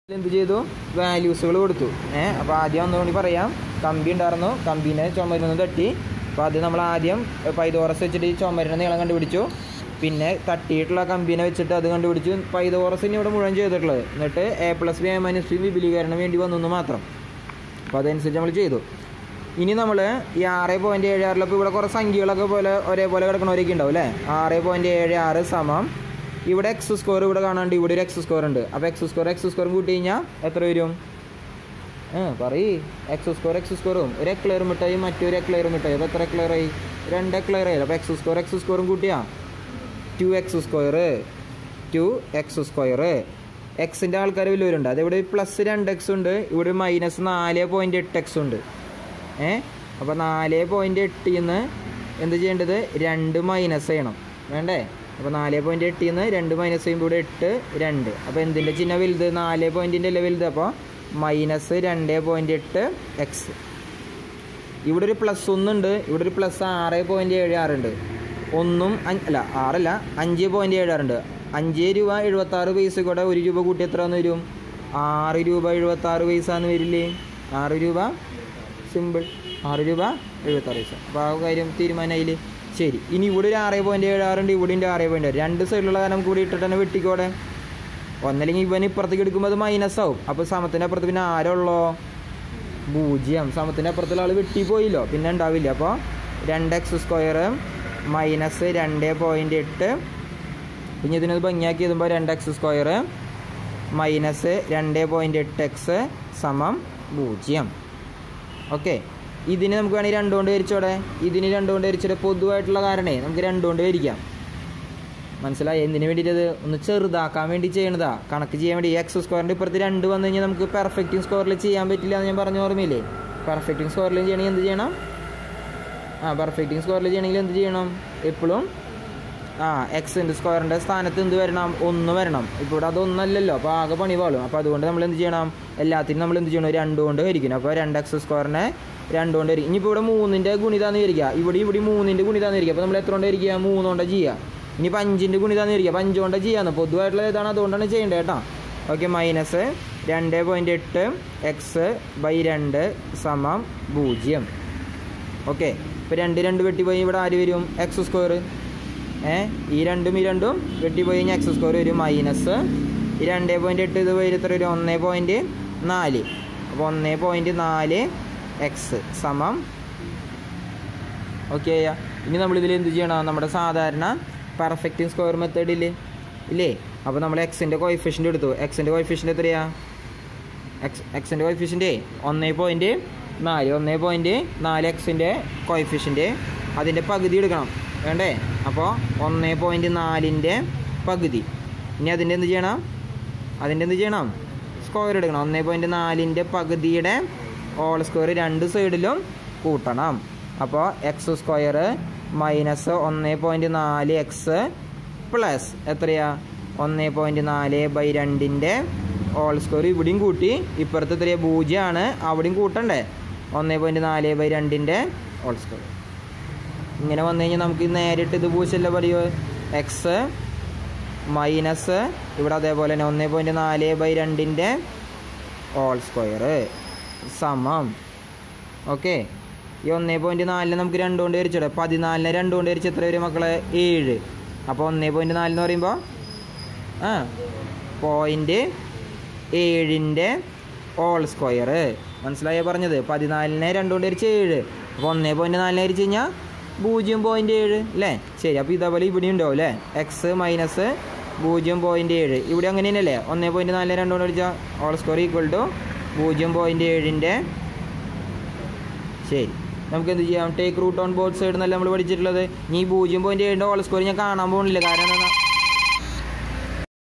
എന്ത് ചെയ്തു വാല്യൂസുകൾ കൊടുത്തു ഏഹ് അപ്പോൾ ആദ്യം ഒന്നുകൂടി പറയാം കമ്പി ഉണ്ടായിരുന്നു കമ്പീനെ ചുമരിനൊന്ന് തട്ടി അപ്പോൾ അത് നമ്മൾ ആദ്യം പൈതോറസ് വെച്ചിട്ട് ഈ ചുമരിനെ നീളം കണ്ടുപിടിച്ചു പിന്നെ തട്ടിയിട്ടുള്ള കമ്പീനെ വെച്ചിട്ട് അത് കണ്ടുപിടിച്ചു പൈതോറസിന് ഇവിടെ മുഴുവൻ ചെയ്തിട്ടുള്ളത് എന്നിട്ട് A plus B A minus B വിപുലീകരണം വേണ്ടി വന്നു എന്ന് മാത്രം അപ്പോൾ അതനുസരിച്ച് നമ്മൾ ചെയ്തു ഇനി നമ്മൾ ഈ ആറ് പോയിൻറ്റ് ഏഴ് ആറിലപ്പോൾ ഇവിടെ കുറേ സംഖ്യകളൊക്കെ പോലെ ഒരേപോലെ കിടക്കണവരൊക്കെ ഉണ്ടാവും അല്ലേ ആറ് പോയിൻറ്റ് ഏഴ് ആറ് സമം ഇവിടെ എക്സ് സ്കോർ ഇവിടെ കാണാണ്ട് ഇവിടെ ഒരു എക്സ് സ്കോർ ഉണ്ട് അപ്പോൾ എക്സ് സ്കോർ എക്സ് സ്കോറും കൂട്ടി കഴിഞ്ഞാൽ എത്ര വരും ആ പറയ് എക്സ് സ്കോർ എക്സ് സ്കോറും ഒരു എക്ലെയർ മിഠായി മറ്റൊരു എക്ലെയർ മിഠായി അപ്പോൾ എത്ര എക്ലെയർ ആയി രണ്ട് എക്ലെയർ ആയി അപ്പോൾ എക്സ് സ്കോർ എക്സ് സ്കോറും കൂട്ടിയാ two x square two x square എക്സിൻ്റെ ആൾക്കാർ വലിയവരുണ്ട് അതിവിടെ പ്ലസ് രണ്ട് എക്സ് ഉണ്ട് ഇവിടെ മൈനസ് നാല് പോയിൻറ്റ് എട്ട് എക്സ് ഉണ്ട് ഏ അപ്പോൾ നാല് പോയിൻറ്റ് എട്ടിൽ നിന്ന് എന്ത് ചെയ്യേണ്ടത് രണ്ട് മൈനസ് ചെയ്യണം വേണ്ടേ അപ്പോൾ നാല് പോയിൻറ്റ് എട്ടിൽ നിന്ന് രണ്ട് മൈനസ് ചെയ്യുമ്പോൾ ഇവിടെ എട്ട് രണ്ട് അപ്പോൾ എന്തിൻ്റെ ചിഹ്നം വലുത് നാല് പോയിൻറ്റിൻ്റെ അല്ലേ വലുത് അപ്പോൾ മൈനസ് രണ്ട് പോയിൻറ്റ് എട്ട് എക്സ് ഇവിടെ ഒരു പ്ലസ് ഒന്നുണ്ട് ഇവിടെ ഒരു പ്ലസ് ആറ് പോയിൻറ്റ് ഏഴ് ആറുണ്ട് ഒന്നും അഞ്ച് അല്ല ആറല്ല അഞ്ച് പോയിൻറ്റ് ഏഴ് ആറുണ്ട് അഞ്ച് രൂപ എഴുപത്താറ് പൈസ കൂടെ ഒരു രൂപ കൂട്ടി എത്ര എന്ന് വരും ആറ് രൂപ എഴുപത്താറ് പൈസ എന്ന് വരില്ലേ ആറ് രൂപ സിമ്പിൾ ആറ് രൂപ എഴുപത്താറ് പൈസ അപ്പോൾ ആ കാര്യം തീരുമാനമായില്ലേ ശരി ഇനി ഇവിടെ ഒരു ആറ് പോയിൻറ്റ് ഏഴ് ആറുണ്ട് ഇവിടെ ഉണ്ട് ആറ് പോയിൻറ്റ് ഏഴ് രണ്ട് സൈഡിലുള്ള കാരണം കൂടി ഇട്ടിട്ട് തന്നെ വെട്ടിക്കോടെ ഒന്നല്ലെങ്കിൽ ഇവൻ ഇപ്പുറത്തേക്ക് എടുക്കുമ്പോൾ അത് മൈനസ് ആവും അപ്പോൾ സമത്തിൻ്റെ അപ്പുറത്ത് പിന്നെ ആരുള്ളോ പൂജ്യം സമത്തിൻ്റെ അപ്പുറത്തുള്ള ആൾ വെട്ടിപ്പോയില്ലോ പിന്നെ ഉണ്ടാവില്ല അപ്പോൾ രണ്ട് എക്സ് സ്ക്വയർ മൈനസ് രണ്ട് പോയിൻറ്റ് എട്ട് പിന്നെ ഇതിനത് ഭംഗിയാക്കി എഴുതുമ്പോൾ രണ്ട് എക്സ് സ്ക്വയർ മൈനസ് രണ്ട് പോയിൻറ്റ് എട്ട് എക്സ് സമം പൂജ്യം ഓക്കെ ഇതിന് നമുക്ക് വേണമെങ്കിൽ രണ്ട് കൊണ്ട് വരിച്ചോടെ ഇതിന് രണ്ട് കൊണ്ട് വരിച്ചിട്ട് പൊതുവായിട്ടുള്ള കാരണേ നമുക്ക് രണ്ട് കൊണ്ട് വരിക്കാം മനസ്സിലായി എന്തിനു വേണ്ടിയിട്ട് അത് ഒന്ന് ചെറുതാക്കാൻ വേണ്ടി ചെയ്യണതാ കണക്ക് ചെയ്യാൻ വേണ്ടി എക്സ് സ്ക്വയറിൻ്റെ ഇപ്പുറത്ത് രണ്ട് വന്നു കഴിഞ്ഞാൽ നമുക്ക് പെർഫെക്റ്റിംഗ് സ്കോറിൽ ചെയ്യാൻ പറ്റില്ല എന്ന് ഞാൻ പറഞ്ഞ ഓർമ്മയില്ലേ പെർഫെക്റ്റിംഗ് സ്കോറിൽ ചെയ്യണമെങ്കിൽ എന്ത് ചെയ്യണം ആ പെർഫെക്റ്റിംഗ് സ്കോറിൽ ചെയ്യണമെങ്കിൽ എന്ത് ചെയ്യണം എപ്പോഴും ആ എക്സിൻ്റെ സ്ക്വയറിൻ്റെ സ്ഥാനത്ത് എന്ത് വരണം ഒന്ന് വരണം ഇപ്പോൾ ഇവിടെ അതൊന്നല്ലല്ലോ അപ്പോൾ ആകെ പണി പാളും അപ്പോൾ അതുകൊണ്ട് നമ്മൾ എന്ത് ചെയ്യണം എല്ലാത്തിനും നമ്മൾ എന്ത് ചെയ്യണം രണ്ട് കൊണ്ട് ഹരിക്കണം അപ്പോൾ രണ്ട് എക്സ് സ്ക്വയറിനെ രണ്ട് കൊണ്ട് ഹരിക്കും ഇനിയിപ്പോൾ ഇവിടെ മൂന്നിൻ്റെ ഗുണിതാന്ന് വിരിക്കുക ഇവിടെ ഇവിടെ മൂന്നിൻ്റെ ഗുണിതാന്ന് വിരിക്കുക അപ്പോൾ നമ്മൾ എത്ര കൊണ്ട് ഹരിക്കുക മൂന്ന് കൊണ്ട് ചെയ്യുക ഇനിയിപ്പോൾ അഞ്ചിൻ്റെ ഗുണിതാന്ന് വിരിക്കുക അപ്പോൾ അഞ്ച് കൊണ്ട് ചെയ്യാന്ന് പൊതുവായിട്ടുള്ള ഏതാണ് അതുകൊണ്ടാണ് ചെയ്യേണ്ടത് കേട്ടോ ഓക്കെ മൈനസ് രണ്ട് പോയിൻറ്റ് എട്ട് എക്സ് ബൈ രണ്ട് സമം പൂജ്യം ഓക്കെ ഇപ്പോൾ രണ്ട് രണ്ട് വെട്ടിപ്പോയി ഇവിടെ ആര് വരും എക്സ് സ്ക്വയർ ഏ ഈ രണ്ടും ഈ രണ്ടും വെട്ടിപ്പോയി കഴിഞ്ഞാൽ എക്സ് സ്ക്വയർ വരും മൈനസ് ഈ രണ്ട് പോയിൻറ്റ് എട്ട് ഇത് വരും എത്ര വരും ഒന്ന് പോയിൻറ്റ് നാല് അപ്പോൾ ഒന്ന് പോയിൻറ്റ് നാല് എക്സ് സമം ഓക്കെ ഇനി നമ്മളിതിൽ എന്ത് ചെയ്യണം നമ്മുടെ സാധാരണ പെർഫെക്റ്റിംഗ് സ്ക്വയർ മെത്തേഡ് ഇല്ലേ ഇല്ലേ അപ്പോൾ നമ്മൾ എക്സിൻ്റെ കോയിഫിഷ്യൻ്റ് എടുത്തു എക്സിൻ്റെ കോയിഫിഷ്യൻ്റ് എത്രയാ എക്സ് എക്സിൻ്റെ കോയിഫിഷ്യൻ്റ് ഒന്ന് പോയിൻറ്റ് നാല് ഒന്ന് പോയിൻറ്റ് നാല് എക്സിൻ്റെ കോയിഫിഷ്യൻ്റ് അതിൻ്റെ പകുതി എടുക്കണം വേണ്ടേ അപ്പോൾ ഒന്ന് പോയിൻറ്റ് നാലിൻ്റെ പകുതി ഇനി അതിൻ്റെ എന്ത് ചെയ്യണം അതിൻ്റെ എന്ത് ചെയ്യണം സ്ക്വയർ എടുക്കണം ഒന്ന് പോയിൻറ്റ് നാലിൻ്റെ പകുതിയുടെ ഓൾ സ്ക്വയർ രണ്ട് സൈഡിലും കൂട്ടണം അപ്പോൾ എക്സ് സ്ക്വയർ മൈനസ് ഒന്ന് പോയിൻറ്റ് നാല് എക്സ് പ്ലസ് എത്രയാ ഒന്ന് പോയിൻറ്റ് നാല് ബൈ രണ്ടിൻ്റെ ഓൾ സ്ക്വയർ ഇവിടെയും കൂട്ടി ഇപ്പുറത്ത് എത്രയാ പൂജ്യമാണ് അവിടെയും കൂട്ടണ്ടേ ഒന്ന് പോയിൻറ്റ് നാല് ബൈ രണ്ടിൻ്റെ ഓൾ സ്ക്വയർ ഇങ്ങനെ വന്നു കഴിഞ്ഞാൽ നമുക്ക് നേരിട്ട് ഇത് പൂശല്ല പറയുമോ എക്സ് മൈനസ് ഇവിടെ അതേപോലെ തന്നെ ഒന്ന് പോയിൻറ്റ് നാല് ബൈ രണ്ടിൻ്റെ ഓൾ സ്ക്വയർ സമം ഓക്കെ ഈ ഒന്ന് പോയിൻറ്റ് നാലിന് നമുക്ക് രണ്ട് കൊണ്ട് വരിച്ചിടെ പതിനാലിന് രണ്ട് കൊണ്ട് വരിച്ച് എത്ര വരും മക്കളെ ഏഴ് അപ്പോൾ ഒന്ന് പോയിൻറ്റ് നാലെന്ന് പറയുമ്പോൾ ആ പോയിൻറ്റ് ഏഴിൻ്റെ ഓൾ സ്ക്വയർ മനസ്സിലായോ പറഞ്ഞത് പതിനാലിനെ രണ്ട് കൊണ്ട് വരിച്ച് ഏഴ് അപ്പോൾ ഒന്ന് പോയിൻറ്റ് നാലിന് വരിച്ച് കഴിഞ്ഞാൽ പൂജ്യം പോയിൻറ്റ് ഏഴ് അല്ലേ ശരി അപ്പോൾ ഇതേപോലെ ഇവിടെ ഉണ്ടാവും അല്ലേ എക്സ് മൈനസ് പൂജ്യം പോയിൻറ്റ് ഏഴ് ഇവിടെ അങ്ങനെ തന്നെയല്ലേ ഒന്ന് പോയിൻറ്റ് നാലിന് രണ്ട് കൊണ്ട് വരിച്ചാൽ ഓൾ സ്ക്വയർ ഈക്വൽ ടു പൂജ്യം പോയിൻറ്റ് ഏഴിൻ്റെ ശരി നമുക്ക് എന്ത് ചെയ്യാം take root on both side എന്നല്ല നമ്മൾ പഠിച്ചിട്ടുള്ളത് ഇനി ഈ പൂജ്യം പോയിൻറ്റ് ഏഴിൻ്റെ ഓൾ സ്കോർ ഞാൻ കാണാൻ പോകുന്നില്ല കാരണം എന്താ